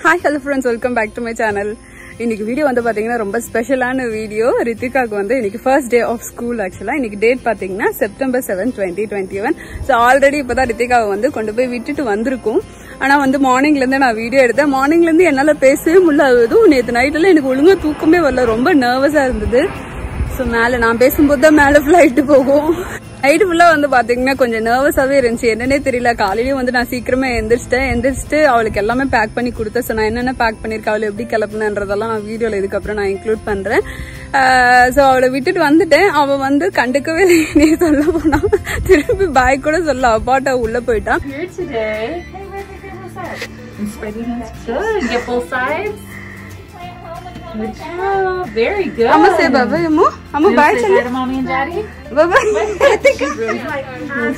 Hi hello ஃப்ரெண்ட்ஸ் welcome back to my channel இன்னைக்கு video வந்து பாத்தீங்கன்னா ரொம்ப ஸ்பெஷலான வீடியோ ரித்திகாக்கு வந்து இன்னைக்கு ஃபர்ஸ்ட் டே ஆஃப் ஸ்கூல் ஆக்சுவலா இன்னைக்கு டேட் பாத்தீங்கன்னா September seven twenty twenty one so already இப்பதான் ரித்திகாவை வந்து கொண்டு போய் விட்டுட்டு வந்திருக்கும் ஆனா வந்து மார்னிங்ல இருந்து நான் வீடியோ எடுத்தேன் மார்னிங்ல இருந்து என்னால பேசவே முடியல அதுவும் நேற்று நைட்ல எனக்கு ஒழுங்கா தூக்கமே வரல ரொம்ப நர்வஸா இருந்தது ஸோ மேலே நான் பேசும்போது தான் மேலே ஃப்ளைட்டு போகும் நைட்டு ஃபுல்லாக வந்து பார்த்தீங்கன்னா கொஞ்சம் நர்வஸாகவே இருந்துச்சு என்னன்னே தெரியல காலையிலயும் வந்து நான் சீக்கிரமே எந்திரிச்சிட்டேன் எந்திரிச்சிட்டு அவளுக்கு எல்லாமே பேக் பண்ணி கொடுத்தேன் ஸோ நான் என்னென்ன பேக் பண்ணியிருக்கேன் அவளை எப்படி கிளப்புனன்றதெல்லாம் நான் வீடியோவில் இதுக்கப்புறம் நான் இன்க்ளூட் பண்ணுறேன் ஸோ அவளை விட்டுட்டு வந்துட்டேன் அவள் வந்து கண்டுக்கவே இல்லை நீ சொல்ல போனா திரும்பி பாய் கூட சொல்ல அப்பாட்ட உள்ளே போயிட்டான் here today. And spread your hands. Good. Get both sides. Good job. Very good. அம்மா சே பாபா அம்மா அம்மா You பாய் say சொல்லு hi to mommy and daddy. பாபா Really like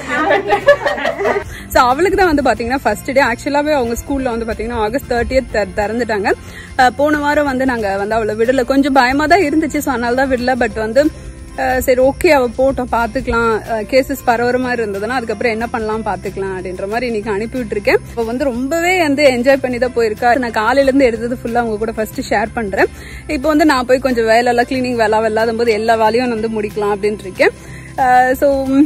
ஸோ அவளுக்கு தான் வந்து பார்த்தீங்கன்னா ஃபர்ஸ்ட் டே ஆக்சுவலாகவே அவங்க ஸ்கூலில் வந்து பார்த்தீங்கன்னா ஆகஸ்ட் தேர்ட்டியத் திறந்துட்டாங்க அஹ் போன வாரம் வந்து நாங்கள் வந்து அவளை விடல கொஞ்சம் பயமாக தான் இருந்துச்சு ஸோ அதனால தான் விடல பட் வந்து அஹ் சரி ஓகே அவ போட்டோம் பார்த்துக்கலாம் கேசஸ் பரவுற மாதிரி இருந்ததுன்னா அதுக்கப்புறம் என்ன பண்ணலாம் பார்த்துக்கலாம் அப்படின்ற மாதிரி இன்னைக்கு அனுப்பி விட்டுருக்கேன் இப்போ வந்து ரொம்பவே வந்து என்ஜாய் பண்ணி தான் போயிருக்கா நான் காலையிலேருந்து எடுத்தது ஃபுல்லாக அவங்க கூட ஃபர்ஸ்ட் ஷேர் பண்ணுறேன் இப்போ வந்து நான் போய் கொஞ்சம் வேலையெல்லாம் கிளீனிங் வேலை இல்லாத போது எல்லா வேலையும் வந்து முடிக்கலாம் அப்படின்ட்டு இருக்கேன் ஸோ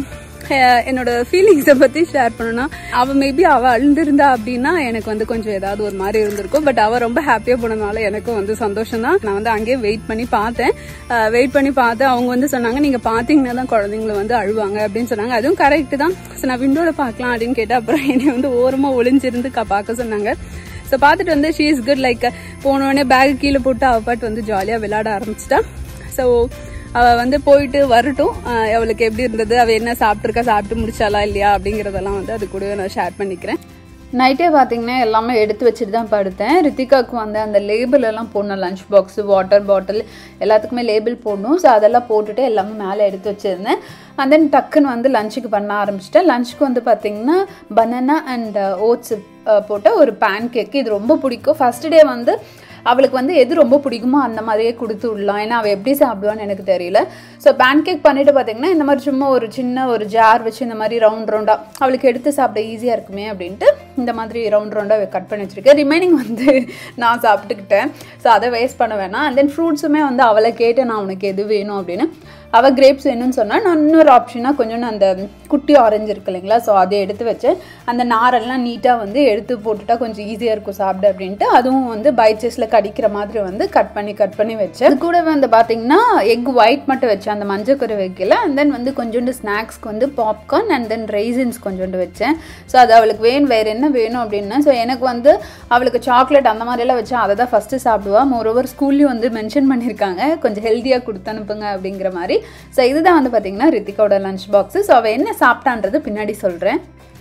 அஹ் என்னோட ஃபீலிங்ஸை பத்தி ஷேர் பண்ணணும்னா அவ மேபி அவ அழுந்திருந்தா அப்படின்னா எனக்கு வந்து கொஞ்சம் ஏதாவது ஒரு மாதிரி இருந்திருக்கும் பட் அவ ரொம்ப ஹாப்பியா போனதுனால எனக்கும் வந்து சந்தோஷம் தான் நான் வந்து அங்கேயே வெயிட் பண்ணி பார்த்தேன் வெயிட் பண்ணி பார்த்தேன் அவங்க வந்து சொன்னாங்க நீங்க பாத்தீங்கன்னா தான் குழந்தைங்களை வந்து அழுவாங்க அப்படின்னு சொன்னாங்க அதுவும் கரெக்ட் தான் ஸோ நான் விண்டோல பார்க்கலாம் அப்படின்னு கேட்டேன் அப்புறம் என்னை வந்து ஓரமா ஒளிஞ்சிருந்து க- பார்க்க சொன்னாங்க ஸோ பார்த்துட்டு வந்து ஷீ இஸ் குட் லைக் போனோடனே பேக் கீழே போட்டு அவ பாட்டு வந்து ஜாலியாக விளையாட ஆரம்பிச்சிட்டா ஸோ அவ வந்து போயிட்டு வரட்டும் அஹ் அவளுக்கு எப்படி இருந்தது அவ என்ன சாப்பிட்டுருக்கா சாப்பிட்டு முடிச்சாலா இல்லையா அப்படிங்கறதெல்லாம் வந்து அது கூடவே நான் ஷேர் பண்ணிக்கிறேன் நைட்டே பார்த்தீங்கன்னா எல்லாமே எடுத்து வச்சுட்டு தான் படுத்தேன் ரித்திகாவுக்கு வந்து அந்த லேபிள் எல்லாம் போடணும் லஞ்ச் பாக்ஸ் வாட்டர் பாட்டில் எல்லாத்துக்குமே லேபிள் போடணும் ஸோ அதெல்லாம் போட்டுட்டு எல்லாமே மேலே எடுத்து வச்சிருந்தேன் அண்ட் தென் டக்குன்னு வந்து லஞ்சுக்கு பண்ண ஆரம்பிச்சிட்டேன் லஞ்சுக்கு வந்து பார்த்தீங்கன்னா பனானா அண்ட் ஓட்ஸ் போட்ட ஒரு பேன் கேக் இது ரொம்ப பிடிக்கும் ஃபர்ஸ்ட் டே வந்து அவளுக்கு வந்து எது ரொம்ப பிடிக்குமோ அந்த மாதிரியே கொடுத்து விடலாம் ஏன்னா அவள் எப்படி சாப்பிடுவான்னு எனக்கு தெரியல ஸோ பேன்கேக் பண்ணிட்டு பார்த்தீங்கன்னா இந்த மாதிரி சும்மா ஒரு சின்ன ஒரு ஜார் வச்சு இந்த மாதிரி ரவுண்ட் ரவுண்டாக அவளுக்கு எடுத்து சாப்பிட ஈஸியாக இருக்குமே அப்படின்ட்டு இந்த மாதிரி ரவுண்ட் ரவுண்டாக கட் பண்ணி வச்சிருக்கேன் ரிமைனிங் வந்து நான் சாப்பிட்டுக்கிட்டேன் ஸோ அதை வேஸ்ட் பண்ண வேணாம் அண்ட் தென் ஃப்ரூட்ஸுமே வந்து அவளை கேட்டேன் நான் உனக்கு எது வேணும் அப்படின்னு அவள் கிரேப்ஸ் வேணும்னு சொன்னா நான் இன்னொரு ஆப்ஷனாக கொஞ்சோண்டு அந்த குட்டி ஆரஞ்சு இருக்கு இல்லைங்களா ஸோ அதை எடுத்து வச்சேன் அந்த நாரெல்லாம் நீட்டாக வந்து எடுத்து போட்டுட்டா கொஞ்சம் ஈஸியாக இருக்கும் சாப்பிட அப்படின்ட்டு அதுவும் வந்து பைச்சஸில் கடிக்கிற மாதிரி வந்து கட் பண்ணி கட் பண்ணி வச்சேன் அது கூட வந்து பார்த்தீங்கன்னா எக் ஒயிட் மட்டும் வச்சேன் அந்த மஞ்சள் கரு வைக்கல அண்ட் தென் வந்து கொஞ்சோண்டு ஸ்நாக்ஸ்க்கு வந்து பாப்கார்ன் அண்ட் தென் ரைசின்ஸ் கொஞ்சோண்டு வச்சேன் ஸோ அது அவளுக்கு வேணும் வேறு என்ன வேணும் அப்படின்னா ஸோ எனக்கு வந்து அவளுக்கு சாக்லேட் அந்த மாதிரியெல்லாம் வச்சா அதை தான் ஃபஸ்ட்டு சாப்பிடுவா மோரோவர் ஸ்கூல்லையும் வந்து மென்ஷன் பண்ணியிருக்காங்க கொஞ்சம் ஹெல்த்தியாக கொடுத்து அனுப்புங்க அப்படிங்கிற மாதிரி ஸோ இதுதான் வந்து பார்த்தீங்கன்னா ரித்திகாவோட லஞ்ச் பாக்ஸு ஸோ அவள் என்ன சாப்பிட்டான்றது பின்னாடி சொல்கிறேன்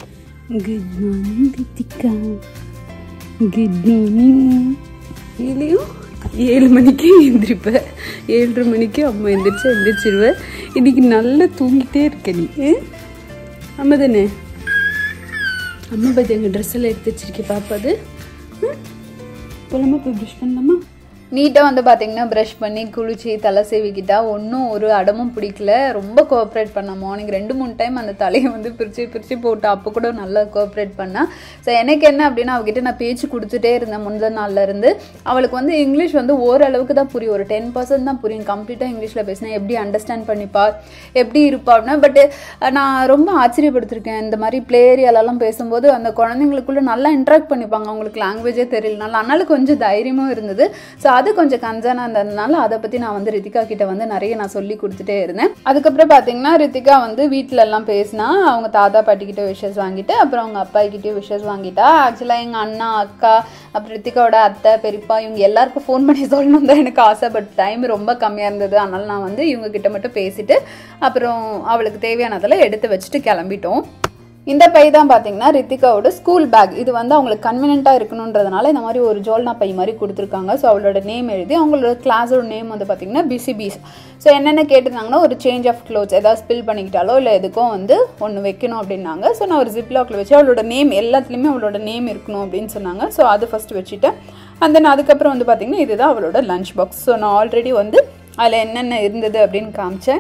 good morning Rithika good morning ஏழையும் ஏழு மணிக்கே எந்திரிப்ப ஏழரை மணிக்கு அம்மா எந்திரிச்சு எந்திரிச்சிருவேன் இன்னைக்கு நல்லா தூங்கிட்டே இருக்க நீ ஏ? அம்மா தானே அம்மா பத்தி எங்கள் ட்ரெஸ் எல்லாம் எடுத்து வச்சிருக்கேன் பாப்பா அது போலாமா போய் ப்ரஷ் பண்ணலாமா நீட்டாக வந்து பார்த்தீங்கன்னா ப்ரஷ் பண்ணி குளிச்சு தலை சேவிக்கிட்டா ஒன்றும் ஒரு அடமும் பிடிக்கல ரொம்ப கோஆப்ரேட் பண்ணா மார்னிங் ரெண்டு மூணு டைம் அந்த தலையை வந்து பிரித்து பிரித்து போட்டு அப்போ கூட நல்லா கோஆப்ரேட் பண்ணா ஸோ எனக்கு என்ன அப்படின்னா அவகிட்ட நான் பேச்சு கொடுத்துட்டே இருந்தேன் முந்தின நாள்ல இருந்து அவளுக்கு வந்து இங்கிலீஷ் வந்து ஓரளவுக்கு தான் புரியும் ஒரு டென் பர்சன்ட் தான் புரியும் கம்ப்ளீட்டாக இங்கிலீஷில் பேசினா எப்படி அண்டர்ஸ்டாண்ட் பண்ணிப்பா எப்படி இருப்பா அப்படின்னா பட் நான் ரொம்ப ஆச்சரியப்படுத்திருக்கேன் இந்த மாதிரி ப்ளே ஏரியாலலாம் பேசும்போது அந்த குழந்தைங்களுக்குள்ள நல்லா இன்ட்ராக்ட் பண்ணிப்பாங்க அவங்களுக்கு லாங்குவேஜே தெரியலனால அதனால கொஞ்சம் தைரியமும் இருந்தது ஸோ அது கொஞ்சம் கன்சர்னாக இருந்ததுனால அதை பற்றி நான் வந்து ரித்திகா கிட்ட வந்து நிறைய நான் சொல்லி கொடுத்துட்டே இருந்தேன் அதுக்கப்புறம் பார்த்தீங்கன்னா ரித்திகா வந்து வீட்டில எல்லாம் பேசினா அவங்க தாத்தா பாட்டி கிட்ட விஷஸ் வாங்கிட்டு அப்புறம் அவங்க அப்பா கிட்டயும் விஷஸ் வாங்கிட்டா ஆக்சுவலாக எங்கள் அண்ணா அக்கா அப்புறம் ரித்திகாவோட அத்தை பெரியப்பா இவங்க எல்லாருக்கும் ஃபோன் பண்ணி சொல்லணும் தான் எனக்கு ஆசை பட் டைம் ரொம்ப கம்மியாக இருந்தது அதனால நான் வந்து இவங்க கிட்ட மட்டும் பேசிட்டு அப்புறம் அவளுக்கு தேவையானதெல்லாம் எடுத்து வச்சுட்டு கிளம்பிட்டோம் இந்த பை தான் பார்த்தீங்கன்னா ரித்திகாவோட ஸ்கூல் பேக் இது வந்து அவங்களுக்கு கன்வீனியண்ட்டாக இருக்கணுன்றதுனால இந்த மாதிரி ஒரு ஜோல்னா பை மாதிரி கொடுத்துருக்காங்க ஸோ அவளோட நேம் எழுதி அவங்களோட கிளாஸோட நேம் வந்து பார்த்தீங்கன்னா பிசிபிஸ் ஸோ என்னென்ன கேட்டிருந்தாங்கன்னா ஒரு சேஞ்ச் ஆஃப் க்ளோத்ஸ் ஏதாவது ஸ்பில் பண்ணிக்கிட்டாலோ இல்லை எதுக்கும் வந்து ஒன்று வைக்கணும் அப்படின்னாங்க ஸோ நான் ஒரு ஜிப்லாக்ல வச்சு அவளோட நேம் எல்லாத்துலேயுமே அவளோட நேம் இருக்கணும் அப்படின்னு சொன்னாங்க ஸோ அது ஃபஸ்ட்டு வச்சுட்டேன் அண்ட் தென் அதுக்கப்புறம் வந்து பார்த்தீங்கன்னா இதுதான் அவளோட லஞ்ச் பாக்ஸ் ஸோ நான் ஆல்ரெடி வந்து அதில் என்னென்ன இருந்தது அப்படின்னு காமிச்சேன்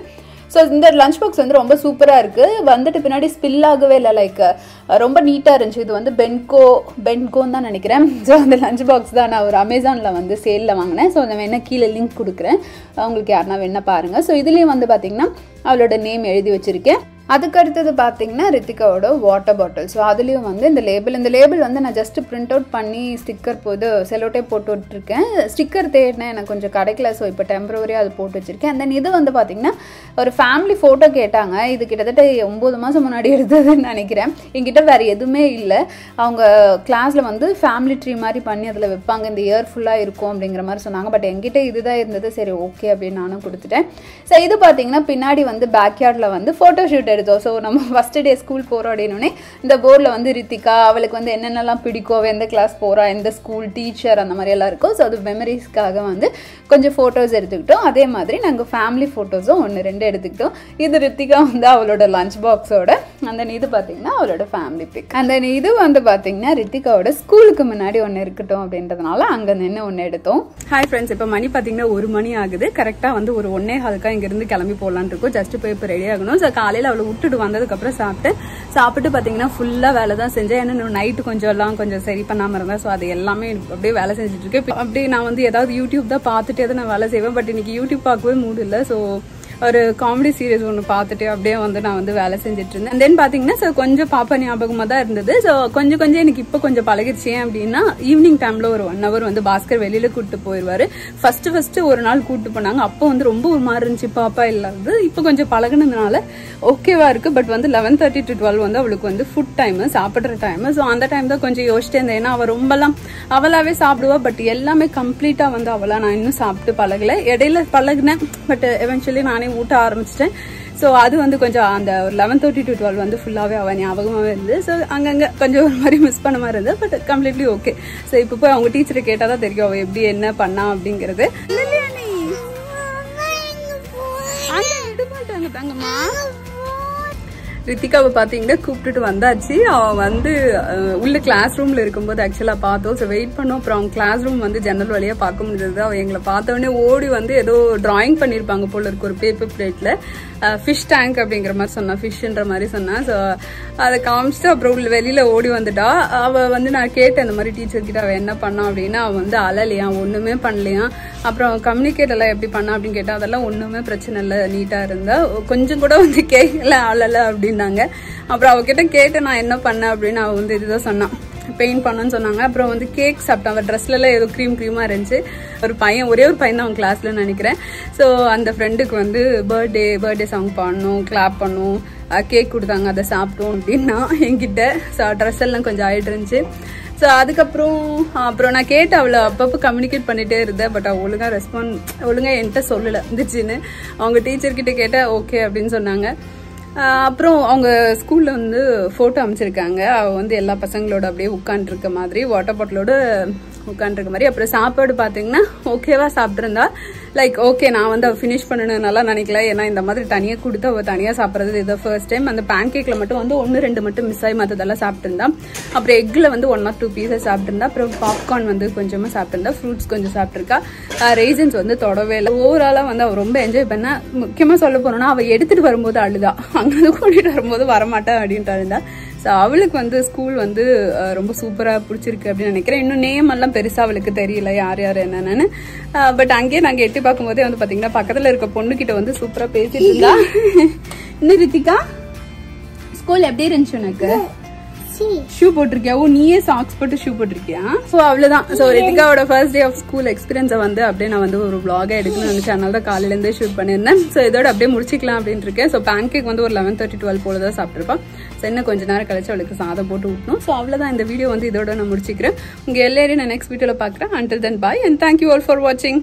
ஸோ இந்த லஞ்ச் பாக்ஸ் வந்து ரொம்ப சூப்பராக இருக்குது வந்துட்டு பின்னாடி ஸ்பில் ஆகவே இல்லை லைக் ரொம்ப நீட்டாக இருந்துச்சு இது வந்து பென்கோ பென்கோன்னு தான் நினைக்கிறேன் ஸோ அந்த லஞ்ச் பாக்ஸ் தான் நான் ஒரு அமேசானில் வந்து சேலில் வாங்கினேன் ஸோ அந்த வேணா கீழே லிங்க் கொடுக்குறேன் உங்களுக்கு யாருனா வேணா பாருங்கள் ஸோ இதுலேயும் வந்து பார்த்தீங்கன்னா அவளோட நேம் எழுதி வச்சுருக்கேன் அதுக்கு அடுத்தது பார்த்தீங்கன்னா ரித்திகாவோட வாட்டர் பாட்டில் ஸோ அதுலேயும் வந்து இந்த லேபிள் இந்த லேபிள் வந்து நான் ஜஸ்ட் பிரிண்ட் அவுட் பண்ணி ஸ்டிக்கர் போது செலோட்டே போட்டு விட்டுருக்கேன் ஸ்டிக்கர் தேடினேன் எனக்கு கொஞ்சம் கிடைக்கல ஸோ இப்போ டெம்பரவரியாக அது போட்டு வச்சுருக்கேன் தென் இது வந்து பார்த்தீங்கன்னா ஒரு ஃபேமிலி ஃபோட்டோ கேட்டாங்க இது கிட்டத்தட்ட ஒம்பது மாதம் முன்னாடி எடுத்ததுன்னு நினைக்கிறேன் என்கிட்ட வேறு எதுவுமே இல்லை அவங்க கிளாஸில் வந்து ஃபேமிலி ட்ரீ மாதிரி பண்ணி அதில் வைப்பாங்க இந்த இயர் ஃபுல்லாக இருக்கும் அப்படிங்கிற மாதிரி சொன்னாங்க பட் என்கிட்ட இதுதான் இருந்தது சரி ஓகே அப்படின்னு நானும் கொடுத்துட்டேன் ஸோ இது பார்த்தீங்கன்னா பின்னாடி வந்து பேக்யார்டில் வந்து ஃபோட்டோ ஷூட் எடுத்தோம் ஸோ நம்ம ஃபஸ்ட் டே ஸ்கூல் போகிறோம் அப்படின்னோடனே இந்த போர்டில் வந்து ரித்திகா அவளுக்கு வந்து என்னென்னலாம் பிடிக்கும் அவ எந்த கிளாஸ் போகிறா எந்த ஸ்கூல் டீச்சர் அந்த மாதிரி எல்லாம் இருக்கும் ஸோ அது மெமரிஸ்க்காக வந்து கொஞ்சம் ஃபோட்டோஸ் எடுத்துக்கிட்டோம் அதே மாதிரி நாங்கள் ஃபேமிலி ஃபோட்டோஸும் ஒன்று ரெண்டு எடுத்துக்கிட்டோம் இது ரித்திகா வந்து அவளோட லஞ்ச் பாக்ஸோட அந்த இது பார்த்தீங்கன்னா அவளோட ஃபேமிலி பிக் அந்த இது வந்து பார்த்தீங்கன்னா ரித்திகாவோட ஸ்கூலுக்கு முன்னாடி ஒன்று இருக்கட்டும் அப்படின்றதுனால அங்கே நின்று ஒன்று எடுத்தோம் ஹாய் ஃப்ரெண்ட்ஸ் இப்போ மணி பார்த்தீங்கன்னா ஒரு மணி ஆகுது கரெக்டாக வந்து ஒரு ஒன்னே ஹாலுக்கா இங்கேருந்து கிளம்பி போகலான்னு இருக்கோம் ஜஸ்ட் போய் இப்போ ரெடி ஆகணும் ஸோ காலையில் அவளை விட்டுட்டு வந்ததுக்கப்புறம் சாப்பிட்டு சாப்பிட்டு பார்த்தீங்கன்னா ஃபுல்லாக வேலை தான் செஞ்சேன் ஏன்னா நைட்டு கொஞ்சம் எல்லாம் கொஞ்சம் சரி பண்ணாமல் இருந்தேன் ஸோ அது எல்லாமே அப்படியே வேலை செஞ்சுட்டு இருக்கேன் இப்ப அப்படியே நான் வந்து ஏதாவது யூடியூப் தான் பார்த்துட்டே தான் நான் வேலை செய்வேன் பட் இன்னைக்கு யூடியூப் பார்க்கவே மூடு இல்லை ஸோ ஒரு காமெடி சீரிஸ் ஒன்று பார்த்துட்டு அப்படியே வந்து நான் வந்து வேலை செஞ்சுட்டு இருந்தேன் தென் பார்த்தீங்கன்னா ஸோ கொஞ்சம் பாப்பா ஞாபகமாக தான் இருந்தது ஸோ கொஞ்சம் கொஞ்சம் எனக்கு இப்போ கொஞ்சம் பழகிடுச்சு ஏன் அப்படின்னா ஈவினிங் டைமில் ஒரு ஒன் ஹவர் வந்து பாஸ்கர் வெளியில் கூப்பிட்டு போயிடுவார் ஃபர்ஸ்ட் ஃபர்ஸ்ட் ஒரு நாள் கூப்பிட்டு போனாங்க அப்போ வந்து ரொம்ப ஒரு மாதிரி இருந்துச்சு பாப்பா இல்லாதது இப்போ கொஞ்சம் பழகுனதுனால ஓகேவா இருக்கு பட் வந்து லெவன் தேர்ட்டி டு டுவெல் வந்து அவளுக்கு வந்து ஃபுட் டைம் சாப்பிட்ற டைம் ஸோ அந்த டைம் தான் கொஞ்சம் யோசிச்சிட்டே இருந்தேன் ஏன்னா அவள் ரொம்பலாம் அவளாவே சாப்பிடுவா பட் எல்லாமே கம்ப்ளீட்டா வந்து அவளா நான் இன்னும் சாப்பிட்டு பழகல இடையில பழகினேன் பட் எவென்ச்சுவலி நானே ஊட்ட ஆரம்பிச்சிட்டேன் ஸோ அது வந்து கொஞ்சம் அந்த ஒரு லெவன் தேர்ட்டி டு டுவெல் வந்து ஃபுல்லாகவே அவள் ஞாபகமாகவே இருந்து ஸோ அங்கங்கே கொஞ்சம் ஒரு மாதிரி மிஸ் பண்ண மாதிரி இருந்தது பட் கம்ப்ளீட்லி ஓகே ஸோ இப்போ போய் அவங்க டீச்சரை கேட்டால் தான் தெரியும் அவள் எப்படி என்ன பண்ணா அப்படிங்கிறது இல்லையா நீ அங்கே விட மாட்டாங்க தங்கம்மா ரித்திகாவை பார்த்தீங்கன்னா கூப்பிட்டுட்டு வந்தாச்சு அவன் வந்து அஹ், உள்ள கிளாஸ் ரூம்ல இருக்கும்போது ஆக்சுவலா பார்த்தோம் ஸோ வெயிட் பண்ணோம் அப்புறம் அவங்க கிளாஸ் ரூம் வந்து ஜன்னல் வழியா பார்க்க முடிஞ்சது அவன் எங்களை பார்த்த உடனே ஓடி வந்து ஏதோ டிராயிங் பண்ணியிருப்பாங்க போல இருக்கு ஒரு பேப்பர் பிளேட்ல ஃபிஷ் டேங்க் அப்படிங்கிற மாதிரி சொன்னா ஃபிஷ்ன்ற மாதிரி சொன்னா ஸோ அதை காமிச்சிட்டு அப்புறம் உள்ள வெளியில ஓடி வந்துட்டா அவ வந்து நான் கேட்டேன் இந்த மாதிரி டீச்சர் கிட்ட அவ என்ன பண்ணா அப்படின்னா அவ வந்து அழலையா ஒண்ணுமே பண்ணலையா அப்புறம் கம்யூனிகேட் எல்லாம் எப்படி பண்ணா அப்படின்னு கேட்டா அதெல்லாம் ஒண்ணுமே பிரச்சனை இல்லை நீட்டா இருந்தா கொஞ்சம் கூட வந்து கேட்கல அழல அப்படின்னாங்க அப்புறம் அவகிட்ட கேட்டு நான் என்ன பண்ணேன் அப்படின்னு அவ வந்து இதுதான் சொன்னான் பெயிண்ட் பண்ணணும்னு சொன்னாங்க அப்புறம் வந்து கேக் சாப்பிட்டான் அவன் ட்ரெஸ்ல எல்லாம் ஏதோ க்ரீம் க்ரீமா இருந்துச்சு ஒரு பையன் ஒரே ஒரு பையன் தான் அவன் கிளாஸ்ல நினைக்கிறேன் ஸோ அந்த ஃப்ரெண்டுக்கு வந்து பர்த்டே பர்த்டே சாங் பாடணும் கிளாப் பண்ணணும் கேக் கொடுத்தாங்க அதை சாப்பிட்டோம் அப்படின்னா என்கிட்ட ஸோ ட்ரெஸ் எல்லாம் கொஞ்சம் ஆயிட்டு இருந்துச்சு ஸோ அதுக்கப்புறம் அப்புறம் நான் கேட்டு அவளை அப்பப்போ கம்யூனிகேட் பண்ணிட்டே இருந்தேன் பட் அவள் ஒழுங்காக ரெஸ்பாண்ட் ஒழுங்காக என்கிட்ட சொல்லலை இருந்துச்சுன்னு அவங்க டீச்சர்கிட்ட கேட்டால் ஓகே அப்படின்னு சொன்னாங்க ஆஹ் அப்புறம் அவங்க ஸ்கூல்ல வந்து போட்டோ அமைச்சிருக்காங்க அவ வந்து எல்லா பசங்களோட அப்படியே உட்காந்துருக்க மாதிரி வாட்டர் பாட்டிலோட உட்காந்துருக்க மாதிரி அப்புறம் சாப்பாடு பார்த்தீங்கன்னா ஓகேவா சாப்பிட்ருந்தா லைக் ஓகே நான் வந்து அவள் ஃபினிஷ் பண்ணணும்னால நினைக்கல ஏன்னா இந்த மாதிரி தனியாக கொடுத்து அவள் தனியாக சாப்பிட்றது இது ஃபர்ஸ்ட் டைம் அந்த பேன் கேக்கில் மட்டும் வந்து ஒன்று ரெண்டு மட்டும் மிஸ் ஆகி மற்றதெல்லாம் சாப்பிட்டுருந்தா அப்புறம் எக்கில் வந்து ஒன் ஆர் டூ பீசஸ் சாப்பிட்டுருந்தா அப்புறம் பாப்கார்ன் வந்து கொஞ்சமாக சாப்பிட்டுருந்தா ஃப்ரூட்ஸ் கொஞ்சம் சாப்பிட்ருக்கா ரேசன்ஸ் வந்து தொடவே இல்லை ஓவராலாக வந்து அவள் ரொம்ப என்ஜாய் பண்ணா முக்கியமாக சொல்ல போனோம்னா அவள் எடுத்துகிட்டு வரும்போது அழுதா அங்கே கூட்டிகிட்டு வரும்போது வரமாட்டேன் அப்படின்ட்டு அழுதா ஸோ அவளுக்கு வந்து ஸ்கூல் வந்து அஹ், ரொம்ப சூப்பராக பிடிச்சிருக்கு அப்படின்னு நினைக்கிறேன் இன்னும் நேம் எல்லாம் பெருசாக அவளுக்கு தெரியல யார் யார் என்னென்னு பட் அங்கேயே நாங்கள் எட்டி பார்க்கும்போதே வந்து பார்த்தீங்கன்னா பக்கத்தில் இருக்க பொண்ணுக்கிட்ட வந்து சூப்பராக பேசிட்டு இருந்தா இன்னும் ரித்திகா ஸ்கூல் எப்படி இருந்துச்சு உனக்கு ஷூ போட்டிருக்கியா ஓ நீயே சாக்ஸ் போட்டு ஷூ போட்டிருக்கியா ஸோ அவ்வளவுதான் ஸோ ரித்திகாவோட ஃபர்ஸ்ட் டே ஆஃப் ஸ்கூல் எக்ஸ்பீரியன்ஸை வந்து அப்படியே நான் வந்து ஒரு vlog-ஆ எடுக்கணும்னு நினைச்சேன் அதனால தான் காலையில இருந்தே ஷூட் பண்ணியிருந்தேன் ஸோ இதோட அப்படியே முடிச்சிக்கலாம் அப்படின்னு இருக்கேன் ஸோ பேன்கேக் வந்து ஒரு லெவன் தேர்ட்டி டுவெல் போல தான் சாப்பிட்ருப்பான் ஸோ இன்னும் கொஞ்ச நேரம் கழிச்சு அவளுக்கு சாதம் போட்டு விட்டணும் ஸோ அவ்வளோதான் இந்த வீடியோ வந்து இதோட நான் முடிச்சிக்கிறேன் உங்க எல்லாரையும் நான் நெக்ஸ்ட் வீடியோவில் பார்க்குறேன் until then bye and thank you all for watching